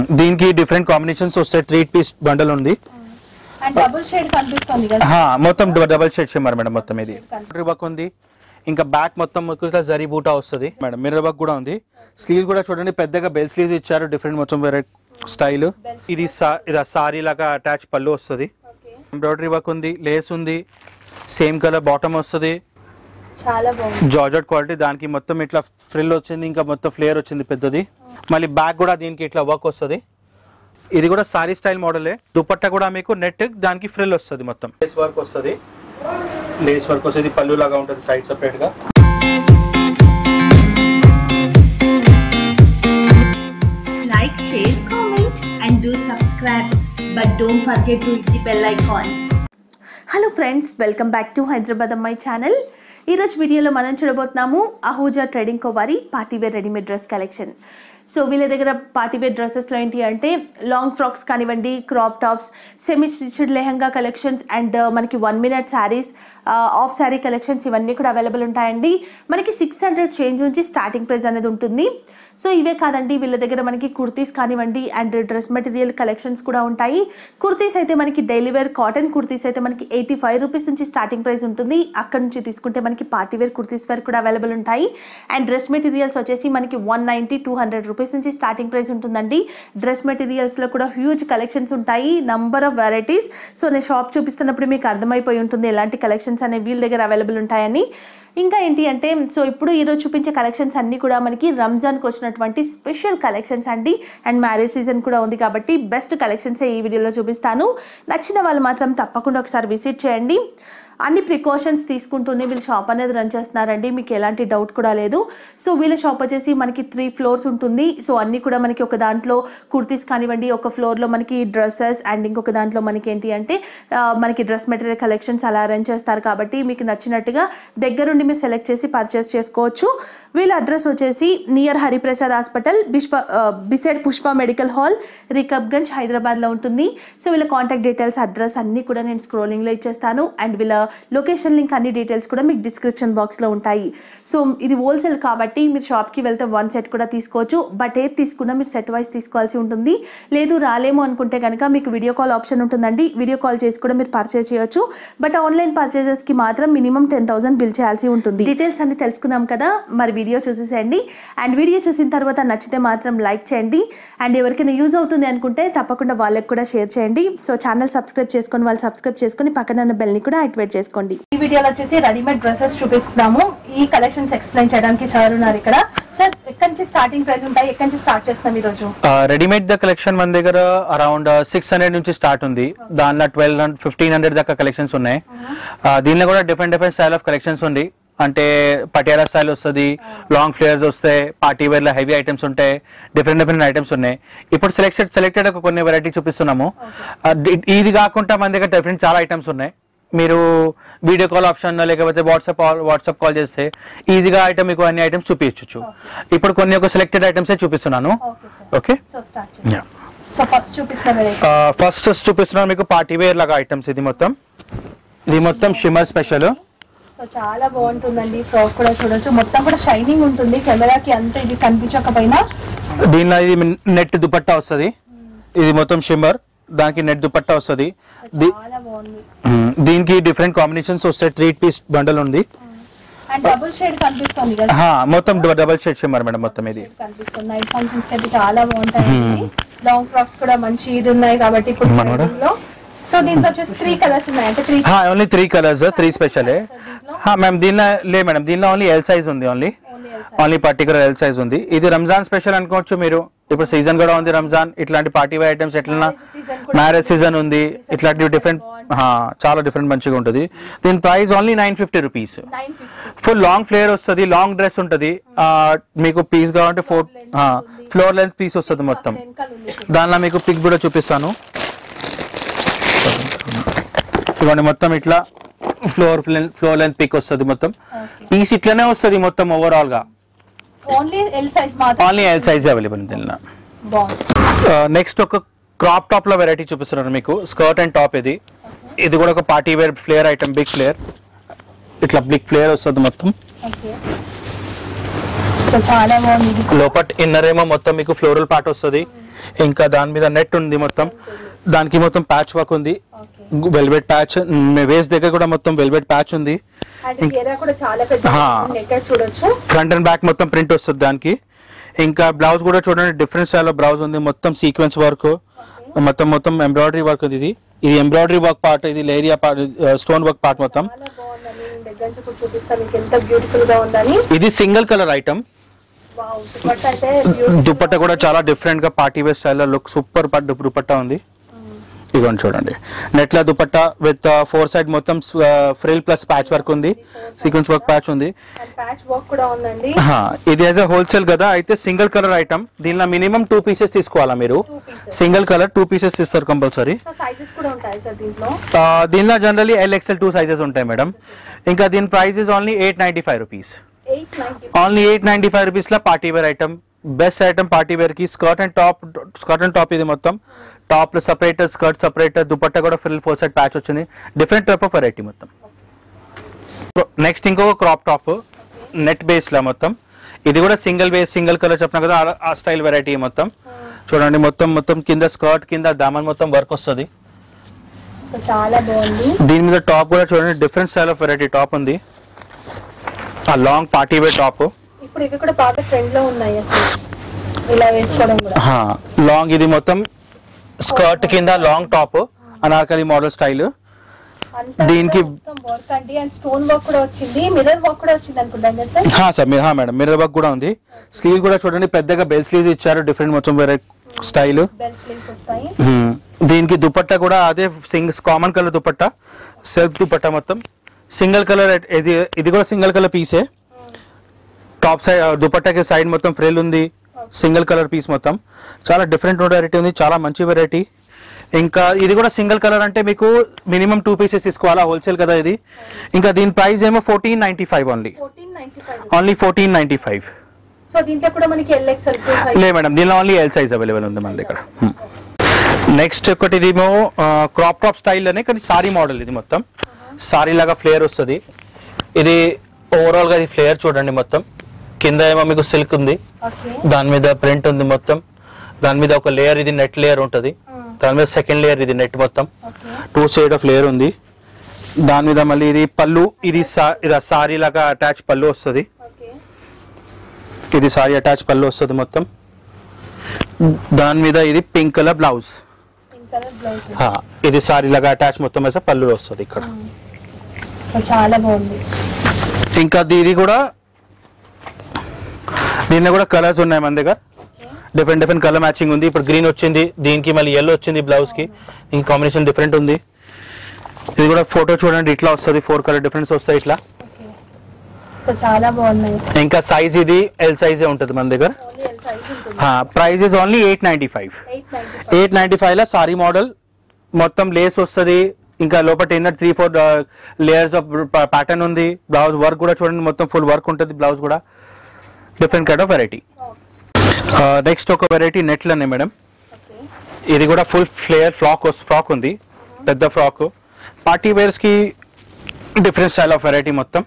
దీనికి different combinations వస్తాయి three piece bundle ఉంది అండ్ డబుల్ షేడ్ కనిపిస్తుంది కదా హా, మొత్తం డబల్ షేడ్ షిమ్మర్ మేడం మొత్తం ఇది రిబక్ ఉంది ఇంకా బ్యాక్ మొత్తం మీకు ఇట్లా జరీ బూటా వస్తుంది మేడం మిర్రర్ వర్క్ కూడా ఉంది స్లీవ్ కూడా చూడండి పెద్దగా బెల్ స్లీవ్స్ ఇచ్చారు డిఫరెంట్ మొత్తం వేరే స్టైల్ ఇది సా- ఇది సారీ లాగా అటాచ్ పళ్ళు వస్తుంది ఎంబ్రాయిడరీ వర్క్ ఉంది లేస్ ఉంది సేమ్ కలర్ బాటమ్ వస్తుంది చాలా బాగుంది జార్జెట్ క్వాలిటీ దానికి మొత్తం ఇట్లా ఫ్రిల్ వచ్చింది ఇంకా మొత్తం ఫ్లేయర్ వచ్చింది పెద్దది మళ్ళీ బ్యాక్ కూడా దీనికి ఇట్లా వర్క్ వస్తుంది ఇది కూడా సారీ స్టైల్ మోడలే దుపట్టా కూడా మీకు నెట్ దానికి ఫ్రిల్ వస్తుంది మొత్తం లేస్ వర్క్ వస్తుంది లేస్ వర్క్ వస్తుంది పళ్ళు లాగా ఉంటుంది సైడ్ సెపరేట్ గా like, share, comment, and do subscribe. But don't forget to hit the bell icon. Hello friends welcome back to Hyderabad అమ్మాయి ఛానల్ ఈరోజు వీడియోలో మనం చూడబోతున్నాము అహూజా ట్రేడింగ్ కో వారి party wear readymade dress collection so వీళ్ళ దగ్గర పార్టీవేర్ డ్రెస్సెస్లో ఏంటి అంటే లాంగ్ ఫ్రాక్స్ కానివ్వండి crop tops semi stitched lehenga collections and మనకి one minute sarees of sari collections ఇవన్నీ కూడా అవైలబుల్ ఉంటాయండి మనకి సిక్స్ హండ్రెడ్ చేంజ్ నుంచి స్టార్టింగ్ ప్రైస్ అనేది ఉంటుంది సో ఇవే కాదండి వీళ్ళ దగ్గర మనకి కుర్తీస్ కానివ్వండి అండ్ డ్రెస్ మెటీరియల్ కలెక్షన్స్ కూడా ఉంటాయి కుర్తీస్ అయితే మనకి డైలీ వేర్ కాటన్ కుర్తీస్ అయితే మనకి ఎయిటీ ఫైవ్ రూపీస్ నుంచి స్టార్టింగ్ ప్రైస్ ఉంటుంది అక్కడ నుంచి తీసుకుంటే మనకి పార్టీ వేర్ కుర్తీస్ వేర్ కూడా అవైలబుల్ ఉంటాయి అండ్ డ్రెస్ మెటీరియల్స్ వచ్చేసి మనకి one ninety two hundred rupees నుంచి స్టార్టింగ్ ప్రైస్ ఉంటుందండి డ్రెస్ మెటీరియల్స్లో కూడా హ్యూజ్ కలెక్షన్స్ ఉంటాయి నంబర్ ఆఫ్ వెరైటీస్ సో నేను షాప్ చూపిస్తున్నప్పుడు మీకు అర్థమైపోయి ఉంటుంది ఎలాంటి కలెక్షన్స్ అనేవి వీళ్ళ దగ్గర అవైలబుల్ ఉంటాయని ఇంకా ఏంటి అంటే సో ఇప్పుడు ఈరోజు చూపించే కలెక్షన్స్ అన్నీ కూడా మనకి రంజాన్కి వచ్చినటువంటి స్పెషల్ కలెక్షన్స్ అండి అండ్ మ్యారేజ్ సీజన్ కూడా ఉంది కాబట్టి బెస్ట్ కలెక్షన్స్ ఈ వీడియోలో చూపిస్తాను నచ్చిన వాళ్ళు మాత్రం తప్పకుండా ఒకసారి విజిట్ చేయండి అన్ని ప్రికాషన్స్ తీసుకుంటూనే వీళ్ళు షాప్ అనేది రన్ చేస్తున్నారండి మీకు ఎలాంటి డౌట్ కూడా లేదు సో వీళ్ళ షాప్ వచ్చేసి మనకి త్రీ ఫ్లోర్స్ ఉంటుంది సో అన్నీ కూడా మనకి ఒక దాంట్లో కుర్తీస్ కానివ్వండి ఒక ఫ్లోర్లో మనకి డ్రెస్సెస్ అండ్ ఇంకొక దాంట్లో మనకి ఏంటి అంటే ఆ, మనకి డ్రెస్ మెటీరియల్ కలెక్షన్స్ అలా అరేంజ్ చేస్తారు కాబట్టి మీకు నచ్చినట్టుగా దగ్గరుండి మీరు సెలెక్ట్ చేసి పర్చేస్ చేసుకోవచ్చు వీళ్ళ అడ్రస్ వచ్చేసి నియర్ హరిప్రసాద్ హాస్పిటల్ బిష్ప beside Pushpa medical hall Rikabganj హైదరాబాద్లో ఉంటుంది సో వీళ్ళ కాంటాక్ట్ డీటెయిల్స్ అడ్రస్ అన్నీ కూడా నేను స్క్రోలింగ్లో ఇచ్చేస్తాను అండ్ వీళ్ళ లొకేషన్ లింక్ అన్ని డీటెయిల్స్ కూడా మీకు డిస్క్రిప్షన్ బాక్స్లో ఉంటాయి సో ఇది హోల్సేల్ కాబట్టి మీరు షాప్కి వెళ్తే వన్ సెట్ కూడా తీసుకోవచ్చు బట్ ఏది తీసుకున్నా మీరు సెట్ వైజ్ తీసుకోవాల్సి ఉంటుంది లేదు రాలేము అనుకుంటే కనుక మీకు వీడియో కాల్ ఆప్షన్ ఉంటుందండి వీడియో కాల్ చేసి కూడా మీరు పర్చేస్ చేయొచ్చు బట్ ఆన్లైన్ పర్చేజెస్కి మాత్రం మినిమం టెన్ థౌసండ్ బిల్ చేయాల్సి ఉంటుంది డీటెయిల్స్ అన్ని తెలుసుకున్నాం కదా మరి వీడియో చూసేసేయండి అండ్ వీడియో చూసిన తర్వాత నచ్చితే మాత్రం లైక్ చేయండి అండ్ ఎవరికైనా యూజ్ అవుతుంది అనుకుంటే తప్పకుండా వాళ్ళకి కూడా షేర్ చేయండి సో ఛానల్ సబ్స్క్రైబ్ చేసుకొని వాళ్ళు సబ్స్క్రైబ్ చేసుకొని పక్కన ఉన్న బెల్ని కూడా యాక్టివేట్ చేసుకోండి ఈ వీడియోలో వచ్చేసి రెడీమేడ్ డ్రెస్సెస్ చూపిస్తున్నాము ఈ కలెక్షన్స్ ఎక్స్ప్లెయిన్ చేయడానికి సార్ ఉన్నారు ఇక్కడ సార్ ఎక్కడి నుంచి స్టార్టింగ్ ప్రైస్ ఉంటాయి ఎక్కడి నుంచి స్టార్ట్ చేస్తాం ఈ రోజు రెడీమేడ్ ద కలెక్షన్ మన దగ్గర అరౌండ్ సిక్స్ హండ్రెడ్ నుంచి స్టార్ట్ ఉంది దానిలో ట్వెల్వ్ హండ్రెడ్ ఫిఫ్టీన్ హండ్రెడ్ దాకా కలెక్షన్స్ ఉన్నాయి ఆ, దీనిలో కూడా different different style of collections ఉంది అంటే పటియాలా స్టైల్ వస్తుంది లాంగ్ ఫ్లేయర్స్ వస్తాయి పార్టీ వేర్ లో హెవీ ఐటమ్స్ ఉంటాయి డిఫరెంట్ డిఫరెంట్ ఐటమ్స్ ఉన్నాయి ఇప్పుడు సెలెక్టెడ్ సెలెక్టెడ్ ఒక కొన్ని వెరైటీ చూపిస్తున్నాము ఆ, ది- ఇది కాకుండా మన దగ్గర డిఫరెంట్ చాలా ఐటమ్స్ ఉన్నాయి మీరు వీడియో కాల్ ఆప్షన్ లేకపోతే వాట్సాప్ వాట్సాప్ కాల్ చేస్తే ఈజీగా ఐటమ్ మీకు అన్ని ఐటమ్స్ చూపించచ్చు ఇప్పుడు కొన్ని ఒక సెలెక్టెడ్ ఐటమ్స్ చూపిస్తున్నాను okay sir okay so start చేద్దాం సో ఫస్ట్ చూపిస్తాం వెరైటీ ఫస్ట్ చూపిస్తున్నాను మీకు పార్టీ వేర్ లాగా ఐటమ్స్ ఇది మొత్తం ఇది మొత్తం షిమర్ స్పెషల్ సో చాలా బాగుంటుందండి ఫ్రాక్ కూడా చూడొచ్చు మొత్తం కూడా షైనింగ్ ఉంటుంది కెమెరాకి అంత ఇది కనిపించకపోయినా దీనిలో ఇది నెట్ దుపట్టా వస్తుంది ఇది మొత్తం షిమర్ దానికి నెట్ దుపట్టా వస్తుంది దీ- చాలా బాగుంది మ్మ్. దీనికి డిఫరెంట్ కాంబినేషన్స్ వస్తాయి త్రీ పీస్ బండల్ ఉంది అండ్ డబుల్ షేడ్ కనిపిస్తుంది కదా హా, మొత్తం డబల్ షేడ్ షిమర్ మేడం మొత్తం ఇది కనిపిస్తుంది నైట్ ఫంక్షన్స్ కి అయితే చాలా బాగుంటాయి లాంగ్ ఫ్రాక్స్ కూడా మంచి ఇది ఉన్నాయి కాబట్టి ఇప్పుడు మనోడా? trending లో సో దీంట్లో వచ్చేసి త్రీ కలర్స్ ఉన్నాయి అంటే three only three colours three special ma'am దీనిలో లే మేడం దీనిలో ఓన్లీ ఎల్ సైజ్ ఉంది only only only particular L size ఉంది ఇది రంజాన్ స్పెషల్ అనుకోవచ్చు మీరు ఇప్పుడు సీజన్ కూడా ఉంది రంజాన్ ఇట్లాంటి పార్టీ వేర్ ఐటమ్స్ ఎట్లన్నా season కూడా మ్యారేజ్ సీజన్ ఉంది ఇట్లాంటి డిఫరెంట్ చాలా డిఫరెంట్ మంచిగా ఉంటుంది దీని price only nine fifty rupees nine fifty full long flare వస్తుంది లాంగ్ డ్రెస్ ఉంటుంది మీకు పీస్ కావాలంటే ఫోర్ ఫ్లోర్ లెంత్ పీస్ వస్తుంది మొత్తం వెనకాల ఉంది దానిలో మీకు పిక్ కూడా చూపిస్తాను చూడండి మొత్తం ఇట్లా ఫ్లోర్ ఫ్లోర్ లెంత్ పిక్ వస్తుంది మొత్తం పీస్ ఇట్లనే వస్తుంది మొత్తం ఓవరాల్ గా ఓన్లీ ఎల్ సైజ్ మాత్రం ఓన్లీ ఎల్ సైజ్ అవైలబుల్ దీనిలో బాగుంది నెక్స్ట్ ఒక క్రాప్ టాప్ లో వెరైటీ చూపిస్తున్నాను మీకు స్కర్ట్ అండ్ టాప్ ఇది ఇది కూడా ఒక party wear flare item big flare ఇట్లా బిగ్ ఫ్లేయర్ వస్తుంది మొత్తం ఓకే సో చాలా బాగుంది ఇది లోపట్ ఇన్నర్ ఏమో మొత్తం మీకు ఫ్లోరల్ పార్ట్ వస్తుంది ఇంకా దాని మీద నెట్ ఉంది మొత్తం దానికి మొత్తం ప్యాచ్ వర్క్ ఉంది ఓకే వెల్వెట్ ప్యాచ్ వేస్ట్ దగ్గర కూడా మొత్తం వెల్వెట్ ప్యాచ్ ఉంది అండ్ గేరా కూడా చాలా పెద్ద హా. నెగ్గర్ చూడొచ్చు ఫ్రంట్ అండ్ బ్యాక్ మొత్తం ప్రింట్ వస్తుంది దానికి ఇంకా బ్లౌజ్ కూడా చూడండి డిఫరెంట్ స్టైల్ బ్లౌజ్ ఉంది మొత్తం సీక్వెన్స్ వర్క్ మొత్తం మొత్తం ఎంబ్రాయిడరీ వర్క్ ఉంది ఇది ఇది ఎంబ్రాయిడరీ వర్క్ పార్ట్ ఇది లేరియా పార్ట్ స్టోన్ వర్క్ పార్ట్ మొత్తం చాలా బాగుందని నేను దగ్గర నుంచి కూడా చూపిస్తాను మీకు ఎంత బ్యూటిఫుల్ గా ఉందని ఇది single colour item wow dupatta అయితే beautiful దుపట్టా కూడా చాలా డిఫరెంట్ గా పార్టీ వేర్ స్టైల్లో లుక్ సూపర్ పట్టు దుపట్టా ఉంది ఇదిగోండి చూడండి నెట్ల దుపట్టా విత్ ఫోర్ సైడ్ మొత్తం ఫ్రిల్ ప్లస్ ప్యాచ్ వర్క్ ఉంది సీక్వెన్స్ వర్క్ ప్యాచ్ ఉంది అండ్ ప్యాచ్ వర్క్ కూడా ఉందండి హా, ఇది యాజ్ అ హోల్సేల్ కదా అయితే సింగిల్ కలర్ ఐటమ్ దీనిలో మినిమం టూ పీసెస్ తీసుకోవాలా మీరు two pieces single colour two pieces తీస్తారు కంపల్సరీ సో సైజెస్ కూడా ఉంటాయి సార్ దీంట్లో దీనిలో జనరలీ ఎల్ఎక్స్ఎల్ టూ సైజెస్ ఉంటాయి మేడం ఇంకా దీని price is only eight ninety five rupees eight ninety only eight ninety five రూపీస్లో party wear item best item party వేర్కి skirt and top skirt and top ఇది మొత్తం top సపరేటర్ skirt సపరేటర్ దుపట్టా కూడా ఫుల్ ఫోర్ సైడ్ ప్యాచ్ వచ్చింది different type of variety మొత్తం next ఇంకొక క్రాప్ టాప్ నెట్ బేస్లో మొత్తం ఇది కూడా సింగిల్ బేస్ సింగిల్ కలర్ చెప్పిన కదా ఆ- ఆ స్టైల్ వెరైటీ మొత్తం చూడండి మొత్తం మొత్తం కింద స్కర్ట్ కింద దామన్ మొత్తం వర్క్ వస్తుంది సో చాలా బాగుంది దీని మీద టాప్ కూడా చూడండి different style of variety top ఉంది ఆ లాంగ్ పార్టీ వేర్ టాప్ ఇప్పుడు ఇవి కూడా బాగా ట్రెండ్ లో ఉన్నాయి అసలు ఇలా వేసుకోవడం కూడా లాంగ్ ఇది మొత్తం స్కర్ట్ కింద long top Anarkali model style అంతా దీనికి- కూడా మొత్తం వర్క్ అండి అండ్ స్టోన్ వర్క్ కూడా వచ్చింది మిర్రర్ వర్క్ కూడా వచ్చింది అనుకుంటాను కదా సార్ సార్ మీరు మేడం మిర్రర్ వర్క్ కూడా ఉంది స్లీవ్ కూడా చూడండి పెద్దగా బెల్ స్లీవ్స్ ఇచ్చారు డిఫరెంట్ మొత్తం వేరే స్టైల్ బెల్ స్లీవ్స్ వస్తాయి దీనికి దుపట్టా కూడా అదే సింగ్ common colour dupatta self dupatta మొత్తం సింగిల్ కలర్ ఇది ఇది కూడా సింగిల్ కలర్ పీసే టాప్ సైడ్ దుపట్టాకి సైడ్ మొత్తం ఫ్రిల్ ఉంది సింగిల్ కలర్ పీస్ మొత్తం చాలా డిఫరెంట్ వెరైటీ ఉంది చాలా మంచి వెరైటీ ఇంకా ఇది కూడా సింగిల్ కలర్ అంటే మీకు మినిమం టూ పీసెస్ తీసుకోవాలా హోల్సేల్ కదా ఇది ఇంకా దీని ప్రైస్ ఏమో fourteen ninety five only fourteen ninety five only fourteen ninety five so దీంట్లో కూడా మనకి ఎల్ఎక్స్ఎల్ లే మేడం దీనిలో ఓన్లీ ఎల్ సైజ్ అవైలబుల్ ఉంది మన దగ్గర నెక్స్ట్ ఒకటి ఇదేమో క్రాప్ టాప్ స్టైల్లోనే కానీ సారీ మోడల్ ఇది మొత్తం సారీ లాగా ఫ్లేయర్ వస్తుంది ఇది ఓవరాల్ గా ఇది ఫ్లేయర్ చూడండి మొత్తం కింద ఏమో మీకు సిల్క్ ఉంది ఓకే దాని మీద ప్రింట్ ఉంది మొత్తం దాని మీద ఒక లేయర్ ఇది నెట్ లేయర్ ఉంటుంది దాని మీద సెకండ్ లేయర్ ఇది నెట్ మొత్తం okay two shade of layer ఉంది దాని మీద మళ్ళీ ఇది పళ్ళు ఇది సా ఇది సారీ లాగా అటాచ్ పళ్ళు వస్తుంది ఓకే ఇది సారీ అటాచ్ పళ్ళు వస్తుంది మొత్తం దాని మీద ఇది pink colour blouse pink colour blouse హా, ఇది సారీ లాగా అటాచ్ మొత్తం వేసే పళ్ళు వస్తుంది ఇక్కడ సో చాలా బాగుంది ఇంకా ది- ఇది కూడా దీనిలో కూడా కలర్స్ ఉన్నాయి మన దగ్గర డిఫరెంట్ డిఫరెంట్ కలర్ మ్యాచింగ్ ఉంది ఇప్పుడు గ్రీన్ వచ్చింది దీనికి మళ్ళీ ఎల్లో వచ్చింది బ్లౌజ్ కి ఇంక కాంబినేషన్ డిఫరెంట్ ఉంది ఇది కూడా ఫోటో చూడండి ఇట్లా వస్తుంది ఫోర్ కలర్ డిఫరెన్స్ వస్తాయి ఇట్లా ఓకే సో చాలా బాగున్నాయి ఇంకా సైజ్ ఇది ఎల్ సైజే ఉంటుంది మన దగ్గర ఓన్లీ ఎల్ సైజ్ ఉంటుంది price is only eight ninety five eight ninety eight ninety five లో సారీ మోడల్ మొత్తం లేస్ వస్తుంది ఇంకా లోపల inner three four layers of pattern ఉంది బ్లౌజ్ వర్క్ కూడా చూడండి మొత్తం ఫుల్ వర్క్ ఉంటుంది బ్లౌజ్ కూడా different kind of variety next ఒక వెరైటీ నెట్లోనే మేడం ఓకే ఇది కూడా ఫుల్ ఫ్లేయర్ ఫ్రాక్ ఫ్రాక్ ఉంది పెద్ద ఫ్రాక్ పార్టీ వేర్స్ కి డిఫరెంట్ స్టైల్ ఆఫ్ వెరైటీ మొత్తం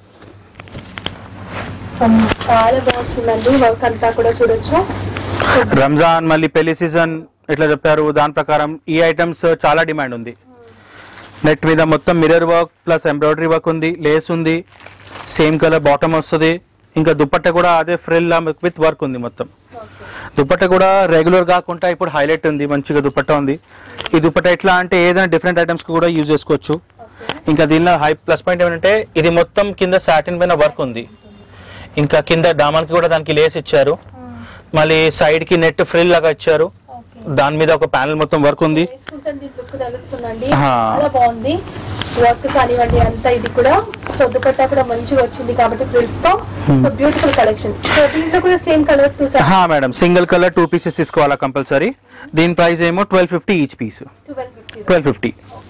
సో చాలా బాగుంటుందండి వర్క్ అంతా కూడా చూడొచ్చు రంజాన్ మళ్ళీ పెళ్లి సీజన్ ఇట్లా చెప్పారు దాని ప్రకారం ఈ ఐటమ్స్ చాలా డిమాండ్ ఉంది నెట్ మీద మొత్తం mirror work plus embroidery work ఉంది లేస్ ఉంది సేమ్ కలర్ బాటమ్ వస్తుంది ఇంకా దుపట్టా కూడా అదే ఫ్రిల్ విత్ వర్క్ ఉంది మొత్తం ఓకే దుపట్టా కూడా రెగ్యులర్ కాకుండా ఇప్పుడు హైలైట్ ఉంది మంచిగా దుపట్టా ఉంది ఈ దుపట్టా ఎట్లా అంటే ఏదైనా డిఫరెంట్ ఐటమ్స్ కూడా యూజ్ చేసుకోవచ్చు ఓకే ఇంకా దీనిలో హై ప్లస్ పాయింట్ ఏమంటే ఇది మొత్తం కింద సాటిన్ పైన వర్క్ ఉంది ఇంకా కింద దామాన్కి కూడా దానికి లేస్ ఇచ్చారు మళ్ళీ సైడ్ కి నెట్ ఫ్రిల్ లాగా ఇచ్చారు ఓకే దాని మీద ఒక ప్యానల్ మొత్తం వర్క్ ఉంది వేసుకుంటే లుక్ తెలుస్తుందండి ఆ. చాలా బాగుంది వర్క్ కానివ్వండి అంతా ఇది కూడా సో దుపట్టా కూడా మంచిగా వచ్చింది కాబట్టి ఫ్రిల్స్ తో సో బ్యూటిఫుల్ కలెక్షన్ సో దీంట్లో కూడా సేమ్ కలర్ టూ సార్ హా madam single colour two pieces తీసుకోవాలా కంపల్సరీ దీని ప్రైస్ ఏమో twelve fifty each piece twelve fifty twelve fifty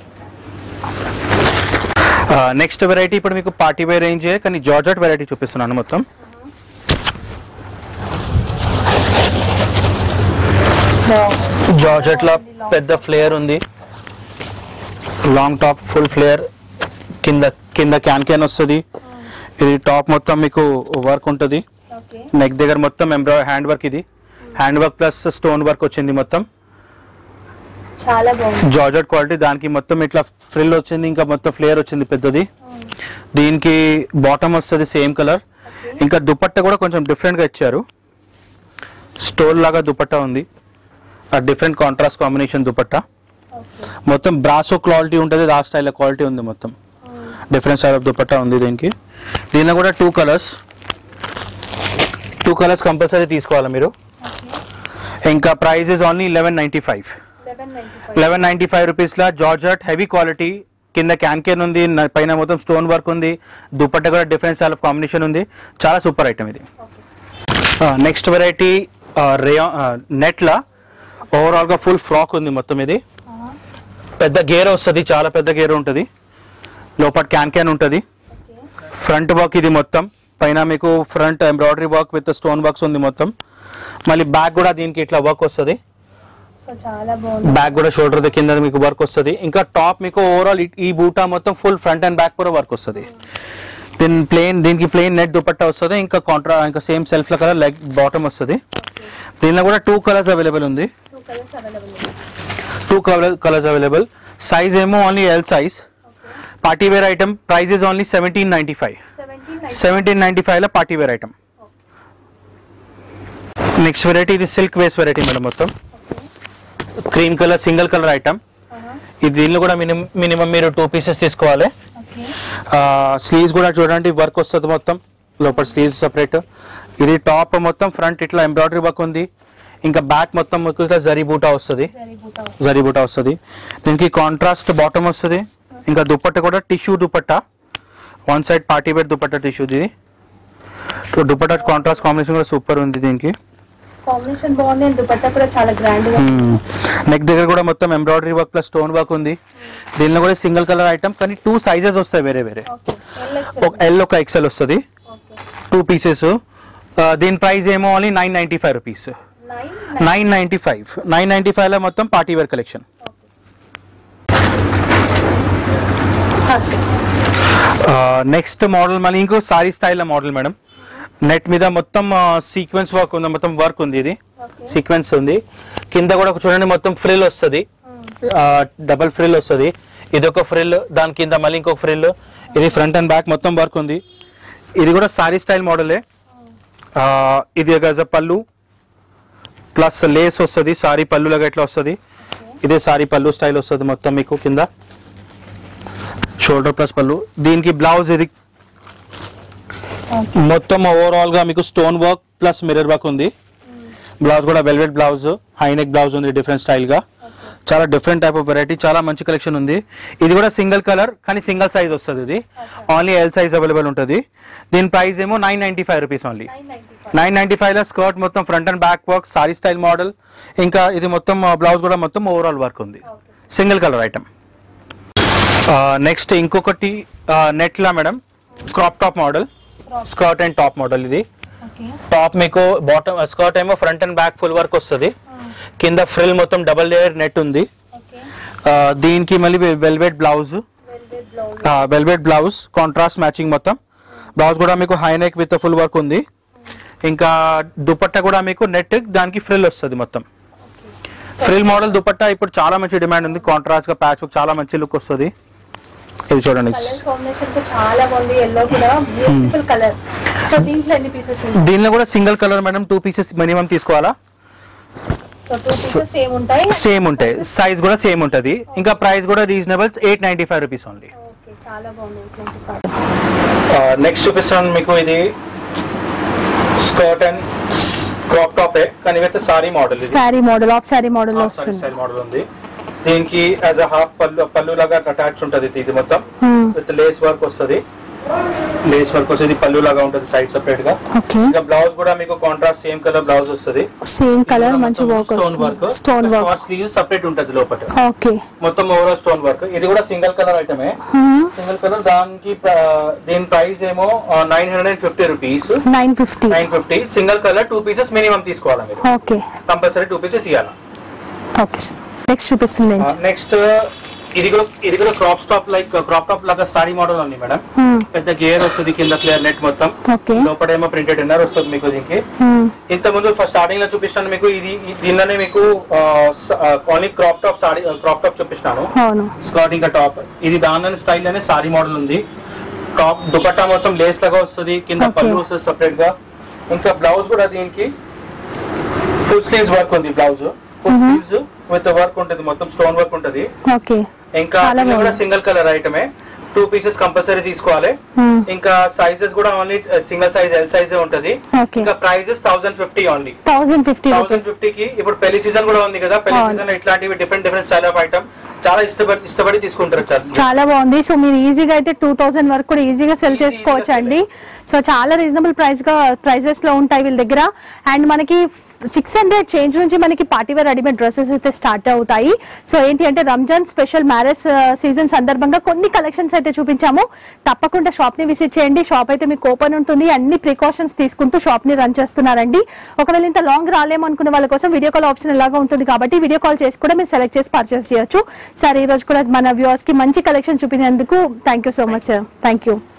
next variety ఇప్పుడు మీకు పార్టీ వేర్ రేంజ్ కానీ జార్జెట్ వెరైటీ చూపిస్తున్నాను మొత్తం జార్జెట్ లో పెద్ద ఫ్లేయర్ ఉంది లాంగ్ టాప్ ఫుల్ ఫ్లేయర్ కింద కింద క్యాన్ క్యాన్ వస్తుంది ఇది టాప్ మొత్తం మీకు వర్క్ ఉంటుంది ఓకే నెక్ దగ్గర మొత్తం ఎంబ్రాయిడరీ హ్యాండ్ వర్క్ ఇది hand work plus stone work వచ్చింది మొత్తం చాలా బాగుంది జార్జెట్ క్వాలిటీ దానికి మొత్తం ఇట్లా ఫ్రిల్ వచ్చింది ఇంకా మొత్తం ఫ్లేయర్ వచ్చింది పెద్దది దీనికి బాటమ్ వస్తుంది సేమ్ కలర్ ఇంకా దుపట్టా కూడా కొంచెం డిఫరెంట్గా ఇచ్చారు స్టోన్ లాగా దుపట్టా ఉంది ఆ different contrast combination dupatta okay మొత్తం బ్రాసో క్వాలిటీ ఉంటుంది ఆ స్టైల్ క్వాలిటీ ఉంది మొత్తం డిఫరెంట్ స్టైల్ ఆఫ్ దుపట్టా ఉంది దీనికి దీనిలో కూడా two colours two colours compulsory తీసుకోవాలి మీరు ఇంకా price is only eleven ninety five eleven ninety five eleven ninety five రూపీస్లో జార్జెట్ హెవీ క్వాలిటీ కింద క్యాన్ క్యాన్ ఉంది న- పైన మొత్తం స్టోన్ వర్క్ ఉంది దుపట్టా కూడా డిఫరెంట్ స్టైల్ ఆఫ్ కాంబినేషన్ ఉంది చాలా సూపర్ ఐటమ్ ఇది నెక్స్ట్ వెరైటీ రేయా నెట్లా ఓవరాల్గా ఫుల్ ఫ్రాక్ ఉంది మొత్తం ఇది పెద్ద గేర్ వస్తుంది చాలా పెద్ద గేర్ ఉంటుంది లోపల క్యాన్ క్యాన్ ఉంటుంది ఓకే ఫ్రంట్ వర్క్ ఇది మొత్తం పైన మీకు front embroidery work with stone works ఉంది మొత్తం మళ్ళీ బ్యాక్ కూడా దీనికి ఇట్లా వర్క్ వస్తుంది సో చాలా బాగుంది బ్యాక్ కూడా షోల్డర్ కింద మీకు వర్క్ వస్తుంది ఇంకా టాప్ మీకు ఓవరాల్ ఈ బూటా మొత్తం ఫుల్ ఫ్రంట్ అండ్ బ్యాక్ కూడా వర్క్ వస్తుంది దీని ప్లేన్ దీనికి ప్లేన్ నెట్ దుపట్టా వస్తుంది ఇంకా కాంట్రా ఇంకా సేమ్ సెల్ఫ్ లో కలర్ లెగ్ బాటమ్ వస్తుంది దీనిలో కూడా టూ కలర్స్ అవైలబుల్ ఉంది టూ కలర్స్ అవైలబుల్ ఉంది two colour colours available size ఏమో only L size party wear item price is only seventeen ninety five seventeen seventeen ninety five party wear item next variety ఇది silk వేస్ variety madam మొత్తం cream colour single colour item ఇది దీనిలో కూడా minimum minimum మీరు two pieces తీసుకోవాలి okay sleeves కూడా చూడండి వర్క్ వస్తుంది మొత్తం లోపల స్లీవ్స్ సపరేట్ ఇది టాప్ మొత్తం ఫ్రంట్ ఇట్లా ఎంబ్రాయిడరీ వర్క్ ఉంది ఇంకా బ్యాక్ మొత్తం మీకు ఇట్లా జరీ బూటా వస్తుంది వెరీ గుడ్ జరీ బూటా వస్తుంది దీనికి కాంట్రాస్ట్ బాటమ్ వస్తుంది ఇంకా దుపట్టా కూడా tissue dupatta one side party wear dupatta tissue ఇది దుపట్టా కాంట్రాస్ట్ కాంబినేషన్ కూడా సూపర్ ఉంది దీనికి కాంబినేషన్ బాగుంది అండ్ దుపట్టా కూడా చాలా గ్రాండ్ గా నెక్ దగ్గర కూడా మొత్తం embroidery work plus stone work ఉంది దీనిలో కూడా సింగిల్ కలర్ ఐటమ్ కానీ టూ సైజెస్ వస్తాయి వేరే వేరే ఓకే ఒక ఎల్ ఒక ఎక్సెల్ వస్తుంది ఓకే టూ పీసెస్ దీని ప్రైస్ ఏమో only nine ninety five rupees nine nine ninety five nine ninety ఫైవ్లో మొత్తం party wear collection next model మళ్ళీ ఇంకో sari style model madam net మీద మొత్తం సీక్వెన్స్ వర్క్ ఉంది మొత్తం వర్క్ ఉంది ఇది ఓకే సీక్వెన్స్ ఉంది కింద కూడా ఒక చూడండి మొత్తం ఫ్రిల్ వస్తుంది డబల్ ఫ్రిల్ వస్తుంది ఇది ఒక ఫ్రిల్ దాని కింద మళ్ళీ ఇంకొక ఫ్రిల్ ఇది ఫ్రంట్ అండ్ బ్యాక్ మొత్తం వర్క్ ఉంది ఇది కూడా సారీ స్టైల్ మోడలే ఆ, ఇది గజ పళ్ళు ప్లస్ లేస్ వస్తుంది సారీ పళ్ళు లాగా ఎట్లా వస్తుంది ఇదే సారీ పళ్ళు స్టైల్ వస్తుంది మొత్తం మీకు కింద షోల్డర్ ప్లస్ పళ్ళు దీనికి బ్లౌజ్ ఇది మొత్తం ఓవరాల్ గా మీకు stone work plus mirror work ఉంది బ్లౌజ్ కూడా velvet blouse high neck blouse ఉంది డిఫరెంట్ స్టైల్ గా చాలా డిఫరెంట్ టైప్ ఆఫ్ వెరైటీ చాలా మంచి కలెక్షన్ ఉంది ఇది కూడా సింగిల్ కలర్ కానీ సింగిల్ సైజ్ వస్తుంది ఇది ఓన్లీ ఎల్ సైజ్ అవైలబుల్ ఉంటుంది దీని ప్రైస్ ఏమో nine ninety five rupees only nine ninety five nine ninety five లో స్కర్ట్ మొత్తం front and back work sari style model ఇంకా ఇది మొత్తం బ్లౌజ్ కూడా మొత్తం ఓవరాల్ వర్క్ ఉంది సింగిల్ కలర్ ఐటమ్ నెక్స్ట్ ఇంకొకటి నెట్లా madam crop top model skirt and top model ఇది ఓకే టాప్ మీకు బాటమ్ స్కర్ట్ ఏమో front and back full work వస్తుంది కింద ఫ్రిల్ మొత్తం డబల్ లేయర్ నెట్ ఉంది ఓకే ఆ, దీనికి మళ్ళీ velvet blouse velvet blouse velvet blouse contrast matching మొత్తం బ్లౌజ్ కూడా మీకు high neck with full work ఉంది ఇంకా దుపట్టా కూడా మీకు నెట్ దానికి ఫ్రిల్ వస్తుంది మొత్తం ఫ్రిల్ మోడల్ దుపట్టా ఇప్పుడు చాలా మంచి డిమాండ్ ఉంది కాంట్రాస్ట్ గా ప్యాచ్ చాలా మంచి లుక్ వస్తుంది ఇది చూడండి కలర్ కాంబినేషన్ కూడా చాలా బాగుంది ఎల్లో కూడా బ్యూటిఫుల్ కలర్ సో దీంట్లో ఎన్ని పీసెస్ ఉంటాయి దీనిలో కూడా single colour madam two pieces minimum తీసుకోవాలా సో టూ పీసెస్ సేమ్ ఉంటాయి సేమ్ ఉంటాయి సైజ్ కూడా సేమ్ ఉంటుంది ఇంకా ప్రైస్ కూడా reasonable eight ninety five rupees only okay చాలా బాగుంది ట్వంటీ ఫైవ్ నెక్స్ట్ చూపిస్తాను మీకు ఇది స్కర్ట్ అండ్ క్రాప్ టాప్ కానీ విత్ సారీ మోడల్ ఇది sari model of sari model వస్తుంది స్టైల్ మోడల్ ఉంది దీనికి యాజ్ అ హాఫ్ పళ్ళు పళ్ళు లాగా అటాచ్ ఉంటుంది ఇది మొత్తం విత్ లేస్ వర్క్ వస్తుంది లేస్ వర్క్ వస్తుంది పళ్ళు లాగా ఉంటుంది సైడ్ సెపరేట్ గా ఓకే ఇంకా బ్లౌజ్ కూడా మీకు కాంట్రాస్ట్ సేమ్ కలర్ బ్లౌజ్ వస్తుంది సేమ్ కలర్ మంచి వర్క్ స్టోన్ వర్క్ వస్తుంది స్టోన్ వర్క్ స్లీవ్ సెపరేట్ ఉంటుంది లోపల ఓకే మొత్తం ఓవరాల్ స్టోన్ వర్క్ ఇది కూడా సింగిల్ కలర్ ఐటమే సింగిల్ కలర్ దానికి ప్ర- దీని ప్రైస్ ఏమో nine hundred and fifty rupees nine fifty nine fifty single colour two pieces minimum తీసుకోవాలా మీరు ఓకే కంపల్సరీ టూ పీసెస్ ఇవ్వాలా ఓకే సార్ నెక్స్ట్ చూపిస్తుంది ఏంటి నెక్స్ట్ ఇది కూడా ఇది కూడా crop top like crop top లాగా సారీ మోడల్ ఉంది మేడం పెద్ద గేర్ వస్తుంది కింద క్లియర్ నెట్ మొత్తం ఓకే లోపడేమో ప్రింటెడ్ ఇన్నర్ వస్తుంది మీకు దీనికి ఇంత ముందు ఫస్ట్ స్టార్టింగ్ లో చూపిస్తాను మీకు ఇది ఈ- దీనిలోనే మీకు only crop top sari crop top చూపిస్తాను అవును స్కర్ట్ ఇంకా టాప్ ఇది దాని స్టైల్ లోనే సారీ మోడల్ ఉంది టాప్ దుపట్టా మొత్తం లేస్ లాగా వస్తుంది కింద Okay. పళ్ళు వస్తుంది సెపరేట్ గా ఇంకా బ్లౌజ్ కూడా దీనికి ఫుల్ స్లీవ్స్ వర్క్ ఉంది blouse full sleeves with work ఉంటుంది మొత్తం స్టోన్ వర్క్ ఉంటుంది ఓకే ఇంకా చాలా ఇది కూడా బాగుంది. సింగిల్ కలర్ ఐటమే టూ పీసెస్ కంపల్సరీ తీసుకోవాలి Hmm. ఇంకా సైజెస్ కూడా ఓన్లీ సింగిల్ సైజ్ ఎల్ సైజే ఉంటది Okay. ఇంకా prices thousand fifty only thousand fifty thousand rupees fifty కి ఇప్పుడు పెళ్లి సీజన్ కూడా ఉంది కదా పెళ్లి అవును. సీజన్ ఇట్లాంటివి different different style of item చాలా ఇష్టపడి ఇష్టపడి తీసుకుంటారు చాలా చాలా బాగుంది సో మీరు ఈజీగా అయితే టూ థౌసండ్ వరకు కూడా ఈజీగా సెల్ Easy, చేసుకోవచ్చు easy అండి సో చాలా రీజనబుల్ ప్రైస్ గా ప్రైజెస్ లో ఉంటాయి వీళ్ళ దగ్గర అండ్ మనకి సిక్స్ హండ్రెడ్ చేంజ్ నుంచి మనకి పార్టీ వేర్ రెడీమేడ్ డ్రెస్సెస్ అయితే స్టార్ట్ అవుతాయి సో ఏంటి అంటే రంజాన్ స్పెషల్ మ్యారేజ్ సీజన్ సందర్భంగా కొన్ని కలెక్షన్స్ అయితే చూపించాము తప్పకుండా షాప్ ని విజిట్ చేయండి షాప్ అయితే మీకు ఓపెన్ ఉంటుంది అన్ని ప్రికాషన్స్ తీసుకుంటూ షాప్ ని రన్ చేస్తున్నారండి ఒకవేళ ఇంత లాంగ్ రాలేము అనుకునే వాళ్ళ కోసం వీడియో కాల్ ఆప్షన్ ఎలాగో ఉంటుంది కాబట్టి వీడియో కాల్ చేసి కూడా మీరు సెలెక్ట్ చేసి పర్చేస్ చేయొచ్చు సరే ఈ రోజు కూడా మన వ్యూవర్స్ కి మంచి కలెక్షన్ చూపించినందుకు thank you so much sir thank you